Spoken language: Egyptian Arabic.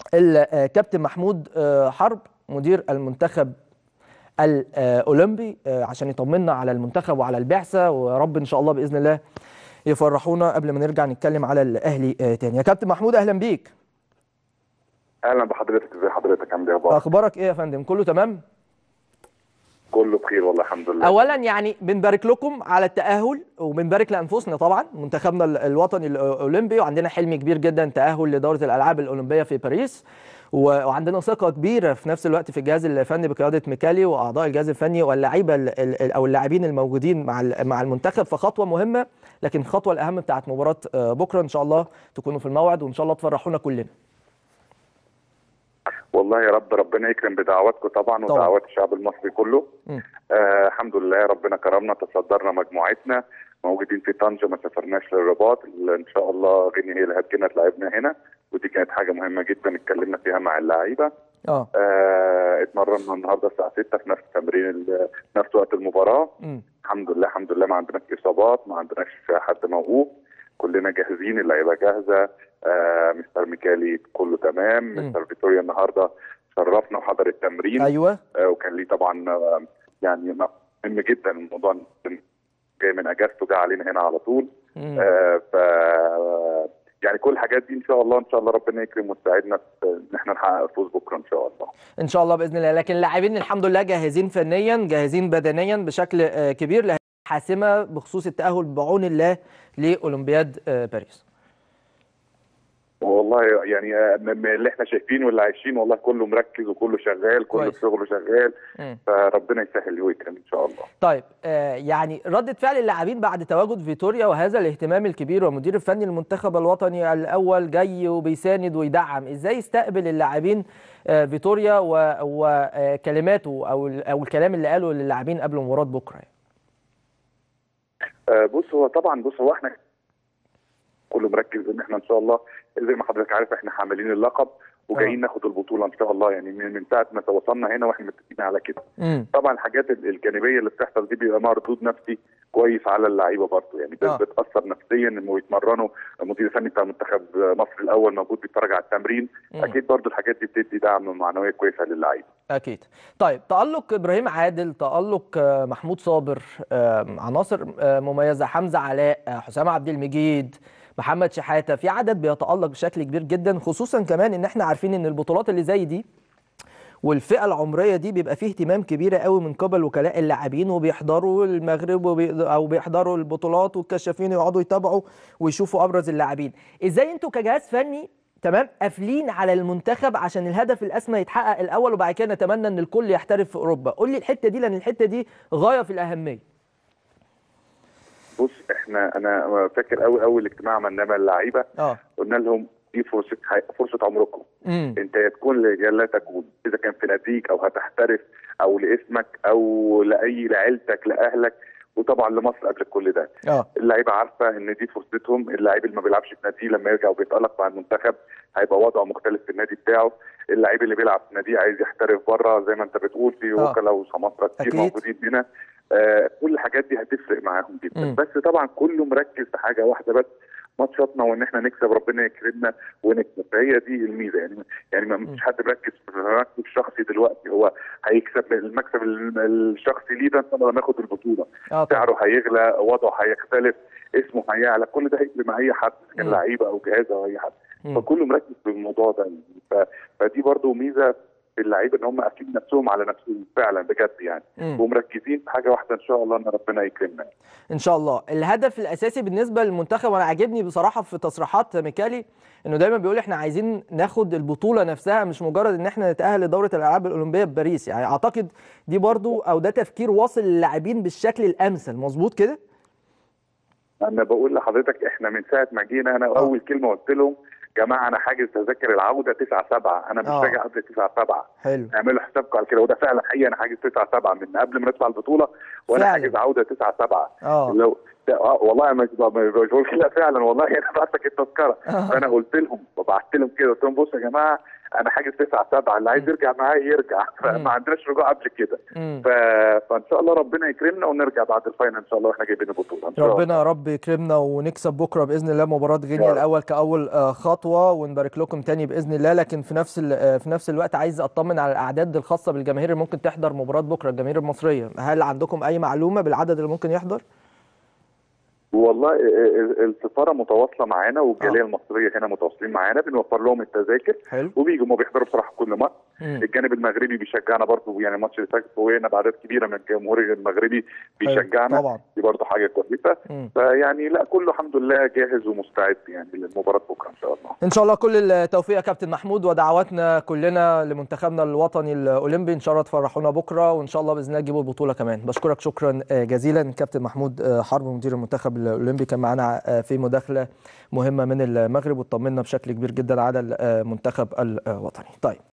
الكابتن محمود آه، حرب مدير المنتخب الاولمبي آه، عشان يطمنا على المنتخب وعلى البعثه ويا رب ان شاء الله باذن الله يفرحونا قبل ما نرجع نتكلم على الاهلي آه، تاني يا كابتن محمود اهلا بيك اهلا بحضرتك ازي حضرتك عامل ايه اخبارك اخبارك ايه يا فندم كله تمام كله بخير والله الحمد لله اولا يعني بنبارك لكم على التاهل وبنبارك لانفسنا طبعا منتخبنا ال- الوطني الاولمبي وعندنا حلم كبير جدا تاهل لدوره الالعاب الاولمبيه في باريس و- وعندنا ثقه كبيره في نفس الوقت في الجهاز الفني بقياده ميكالي واعضاء الجهاز الفني واللاعيبه ال- ال- او اللاعبين الموجودين مع ال- مع المنتخب فخطوه مهمه لكن الخطوه الاهم بتاعت مباراه آه، بكره ان شاء الله تكونوا في الموعد وان شاء الله تفرحونا كلنا والله يا رب ربنا يكرم بدعواتكم طبعا طبعا. ودعوات الشعب المصري كله مم. آه الحمد لله ربنا كرمنا تصدرنا مجموعتنا موجودين في طنجه ما سافرناش للرباط اللي ان شاء الله غيني هي اللي هتجينا تلعبنا هنا ودي كانت حاجه مهمه جدا اتكلمنا فيها مع اللعيبه اه آه اتمرنا النهارده الساعه 6 في نفس تمرين ال- نفس وقت المباراه مم. الحمد لله الحمد لله ما عندناش اصابات ما عندناش حد موقوف كلنا جاهزين اللعيبه جاهزه آه مستر ميكالي كله تمام مم. مستر فيتوريا النهارده شرفنا وحضر التمرين ايوه آه وكان ليه طبعا آه يعني مهم جدا الموضوع إن جاي من اجازته جه علينا هنا على طول مم. آه ف يعني كل الحاجات دي ان شاء الله ان شاء الله ربنا يكرم ويساعدنا في ان احنا نحقق الفوز بكره ان شاء الله ان شاء الله باذن الله لكن اللاعبين الحمد لله جاهزين فنيا جاهزين بدنيا بشكل آه، كبير لهذه حاسمه بخصوص التاهل بعون الله لاولمبياد آه، باريس والله يعني آه، م- م- اللي احنا شايفينه واللي عايشين والله كله مركز وكله شغال كله كويس. في شغله شغال مم. فربنا يسهل ويكرم ان شاء الله طيب آه، يعني ردة فعل اللاعبين بعد تواجد فيتوريا وهذا الاهتمام الكبير ومدير الفني المنتخب الوطني الاول جاي وبيساند ويدعم ازاي يستقبل اللاعبين آه، فيتوريا وكلماته او ال- او الكلام اللي قاله للاعبين قبل مباراه بكره يعني. آه، بص هو طبعا بص هو احنا كله مركز ان احنا ان شاء الله زي ما حضرتك عارف احنا حاملين اللقب وجايين ناخد البطوله ان شاء الله يعني من من ساعه ما وصلنا هنا واحنا متفقين على كده امم طبعا الحاجات ال- الجانبيه اللي بتحصل دي بيبقى مردود نفسي كويس على اللعيبه برضه يعني آه. ده بتاثر نفسيا انه يتمرنوا المدير الفني بتاع منتخب مصر الاول موجود بيتفرج على التمرين مم. اكيد برضه الحاجات دي بتدي دعم معنويه كويسه للعيبه اكيد طيب تالق ابراهيم عادل تالق آه، محمود صابر آه، عناصر آه، مميزه حمزه علاء آه، حسام عبد المجيد محمد شحاته في عدد بيتالق بشكل كبير جدا خصوصا كمان ان احنا عارفين ان البطولات اللي زي دي والفئه العمريه دي بيبقى فيه اهتمام كبير قوي من قبل وكلاء اللاعبين وبيحضروا المغرب وبي... او بيحضروا البطولات والكشافين يقعدوا يتابعوا ويشوفوا ابرز اللاعبين ازاي انتوا كجهاز فني تمام قافلين على المنتخب عشان الهدف الاسمى يتحقق الاول وبعد كده نتمنى ان الكل يحترف في اوروبا قول لي الحته دي لان الحته دي غايه في الاهميه بص احنا انا فاكر قوي اول اجتماع عملناه مع اللعيبه اه قلنا لهم دي فرصه حي... فرصه عمركم امم انت يا تكون يا لا تكون اذا كان في ناديك او هتحترف او لاسمك او لاي لعيلتك لاهلك وطبعا لمصر قبل كل ده اه اللعيبه عارفه ان دي فرصتهم اللعيب اللي ما بيلعبش في ناديه لما يرجع وبيتالق مع المنتخب هيبقى وضعه مختلف في النادي بتاعه اللعيب اللي بيلعب في ناديه عايز يحترف بره زي ما انت بتقول في آه. وكلاء وسماسره كتير أكيد. موجودين هنا آه كل الحاجات دي هتفرق معاهم جدا مم. بس طبعا كله مركز في حاجه واحده بس ماتشاتنا وان احنا نكسب ربنا يكرمنا ونكسب فهي دي الميزه يعني يعني ما فيش حد مركز في المكسب الشخصي دلوقتي هو هيكسب المكسب ال- الشخصي ليه ده ان شاء الله ناخد البطوله اه طبعا سعره هيغلى وضعه هيختلف اسمه هيعلى كل ده هيفرق مع اي حد كان مم. لعيبه او جهاز او اي حد مم. فكله مركز في الموضوع ده ف... فدي برضو ميزه في اللعيبه ان هم قافلين نفسهم على نفسهم فعلا بجد يعني مم. ومركزين في حاجه واحده ان شاء الله ان ربنا يكرمنا ان شاء الله الهدف الاساسي بالنسبه للمنتخب وانا عاجبني بصراحه في تصريحات ميكالي انه دايما بيقول احنا عايزين ناخد البطوله نفسها مش مجرد ان احنا نتاهل لدوره الالعاب الاولمبيه بباريس يعني اعتقد دي برضو او ده تفكير واصل للاعبين بالشكل الامثل مظبوط كده انا بقول لحضرتك احنا من ساعه ما جينا انا آه. اول كلمه قلت لهم جماعه انا حاجز تذاكر العوده 9 7 انا مش آه. راجع قبل 9 7 حلو اعملوا حسابكم على كده وده فعلا حقيقي انا حاجز 9 7 من قبل ما ندفع البطوله وانا فعلا. حاجز عوده 9 7 اه لو اه والله مش ب- مش بقول لا فعلا والله انا بعت لك التذكره فانا قلت لهم وبعت لهم كده قلت لهم بصوا يا جماعه انا حاجز 9 7 اللي عايز يرجع معايا يرجع فما عندناش رجوع قبل كده مم. ف... فان شاء الله ربنا يكرمنا ونرجع بعد الفاينل ان شاء الله واحنا جايبين البطوله ان شاء الله ربنا يا رب يكرمنا ونكسب بكره باذن الله مباراه غينيا يا رب. الاول كاول آه، خطوه ونبارك لكم تاني باذن الله لكن في نفس ال- آه، في نفس الوقت عايز اطمن على الاعداد الخاصه بالجماهير اللي ممكن تحضر مباراه بكره الجماهير المصريه هل عندكم اي معلومه بالعدد اللي ممكن يحضر والله ال- ال- السفاره متواصله معانا والجاليه المصريه هنا متواصلين معانا بنوفر لهم التذاكر حلو وبيجوا ما بيحضروا بصراحه كل ماتش مم. الجانب المغربي بيشجعنا برضه يعني الماتش اللي فات فوقنا باعداد كبيره من الجمهور المغربي بيشجعنا طبعا دي برضه حاجه كويسه مم. فيعني لا كله الحمد لله جاهز ومستعد يعني للمباراه بكره ان شاء الله ان شاء الله كل التوفيق يا كابتن محمود ودعواتنا كلنا لمنتخبنا الوطني الاولمبي ان شاء الله تفرحونا بكره وان شاء الله باذن الله تجيبوا البطوله كمان بشكرك شكرا آه، جزيلا كابتن محمود آه، حرب مدير المنتخب الاولمبي كان معانا آه، في مداخله مهمه من المغرب وطمنا بشكل كبير جدا على المنتخب الوطني طيب